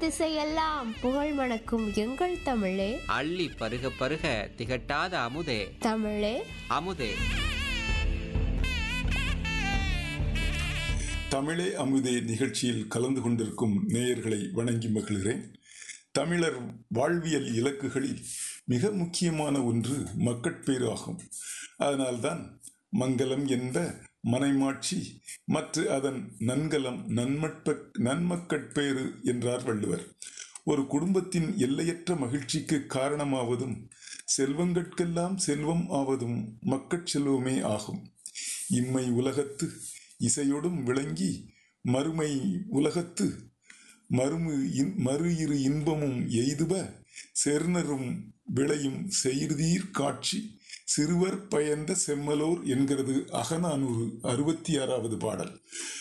திசையெல்லாம் புகழ் மணக்கும் எங்கள் தமிழே அள்ளி பருக பருக திகட்டாத அமுதே தமிழே அமுதே தமிழே அமுதே நிகழ்ச்சியில் கலந்து கொண்டிருக்கும் நேயர்களை வணங்கி மகிழ்கிறேன் தமிழர் வாழ்வியல் இலக்குகளில் மிக முக்கியமான ஒன்று மக்கட்பேறு ஆகும் அதனால்தான் மங்கலம் என்ப மனைமாட்சி மற்ற அதன் நன்கலம் நன்மட்ப நன்மக்கட்பேறு என்றார் வள்ளுவர் ஒரு குடும்பத்தின் எல்லையற்ற மகிழ்ச்சிக்கு காரணமாவதும் செல்வங்கட்கெல்லாம் செல்வம் ஆவதும் மக்கட் செல்வமே ஆகும் இம்மை உலகத்து இசையொடும் விளங்கி மறுமை உலகத்து மறுமு இன்- மறு இரு இன்பமும் எய்துப செருணரும் விளையும் செய்தீர் காட்சி சிறுவர் பயந்த செம்மலோர் என்கிறது அகநானூறு அறுபத்தி ஆறாவது பாடல்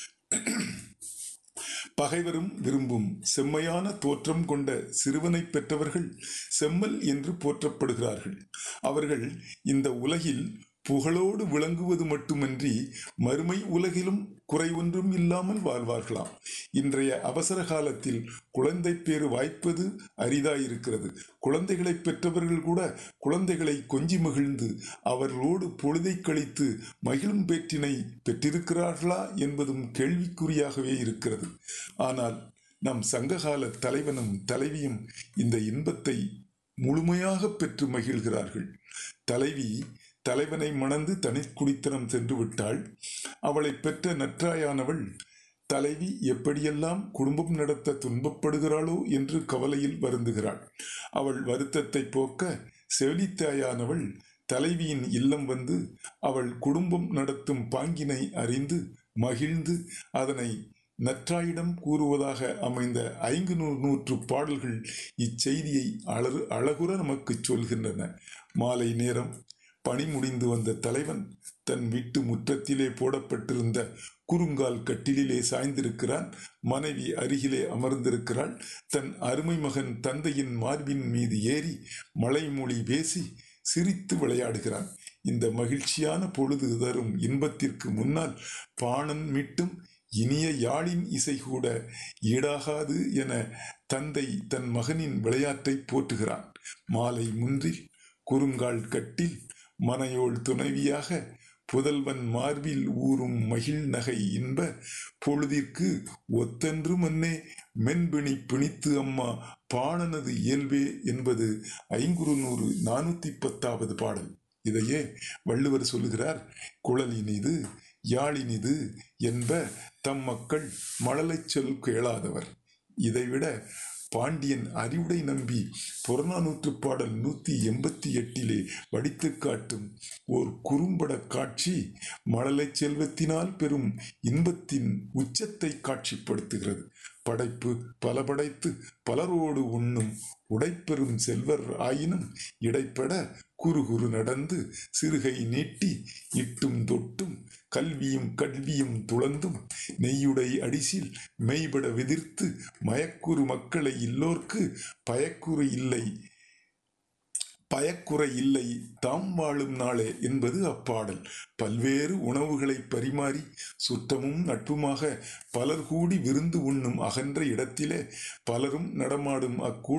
பகைவரும் விரும்பும் செம்மையான தோற்றம் கொண்ட சிறுவனை பெற்றவர்கள் செம்மல் என்று போற்றப்படுகிறார்கள் அவர்கள் இந்த உலகில் புகழோடு விளங்குவது மட்டுமன்றி மறுமை உலகிலும் குறை ஒன்றும் இல்லாமல் வாழ்வார்களாம் இன்றைய அவசர காலத்தில் குழந்தை பேறு வாய்ப்பது அரிதாயிருக்கிறது குழந்தைகளை பெற்றவர்கள் கூட குழந்தைகளை கொஞ்சி மகிழ்ந்து அவர்களோடு பொழுதை கழித்து மகிழும் பேற்றினை பெற்றிருக்கிறார்களா என்பதும் கேள்விக்குறியாகவே இருக்கிறது ஆனால் நம் சங்ககால தலைவனும் தலைவியும் இந்த இன்பத்தை முழுமையாக பெற்று மகிழ்கிறார்கள் தலைவி தலைவனை மணந்து தனிக்குடித்தனம் சென்று விட்டாள் அவளை பெற்ற நற்றாயானவள் தலைவி எப்படியெல்லாம் குடும்பம் நடத்த துன்பப்படுகிறாளோ என்று கவலையில் வருந்துகிறாள் அவள் வருத்தத்தை போக்க செவிலித்தாயானவள் தலைவியின் இல்லம் வந்து அவள் குடும்பம் நடத்தும் பாங்கினை அறிந்து மகிழ்ந்து அதனை நற்றாயிடம் கூறுவதாக அமைந்த ஐந்து நூறு நூற்று பாடல்கள் இச்செய்தியை அழறு அழகுற நமக்கு சொல்கின்றன மாலை நேரம் பணி முடிந்து வந்த தலைவன் தன் வீட்டு முற்றத்திலே போடப்பட்டிருந்த குறுங்கால் கட்டிலிலே சாய்ந்திருக்கிறான் மனைவி அருகிலே அமர்ந்திருக்கிறாள் தன் அருமை மகன் தந்தையின் மார்பின் மீது ஏறி மலைமொழி பேசி சிரித்து விளையாடுகிறான் இந்த மகிழ்ச்சியான பொழுது தரும் இன்பத்திற்கு முன்னால் பாணன் மீட்டும் இனிய யாழின் இசை கூட ஈடாகாது என தந்தை தன் மகனின் விளையாட்டை போற்றுகிறான் மாலை முன்றில் குறுங்கால் கட்டில் மனையோள் துணைவியாக புதல்வன் மார்பில் ஊறும் மகிழ் நகை இன்ப பொழுதிற்கு ஒத்தன்று மன்னே மென்பிணி பிணித்து அம்மா பாணனது இயல்பே என்பது ஐங்குறுநூறு நானூத்தி பத்தாவது பாடல் இதையே வள்ளுவர் சொல்லுகிறார் குழலினிது யாழினிது என்ப தம் மக்கள் மழலைச் சொல் கேளாதவர் இதைவிட பாண்டியன் அறிவுடை நம்பி புறநானூற்று பாடல் நூத்தி எண்பத்தி எட்டிலே வடித்து காட்டும் ஓர் குறும்பட காட்சி மழலை செல்வத்தினால் பெறும் இன்பத்தின் உச்சத்தை காட்சிப்படுத்துகிறது படைப்பு பல படைத்து பலரோடு உண்ணும் உடைப்பெறும் செல்வர் ஆயினும் இடைப்பட குறுகுறு நடந்து சிறுகை நீட்டி இட்டும் தொட்டும் கல்வியும் கல்வியும் துளந்தும் நெய்யுடை அடிசில் மெய்பட விதிர்த்து மயக்குறு மக்களை இல்லோர்க்கு பயக்குறு இல்லை பயக்குறை இல்லை தாம் வாழும் நாளே என்பது அப்பாடல் பல்வேறு உணவுகளை பரிமாறி சுற்றமும் நட்புமாக பலர் கூடி விருந்து உண்ணும் அகன்ற இடத்திலே பலரும் நடமாடும் அக்கூட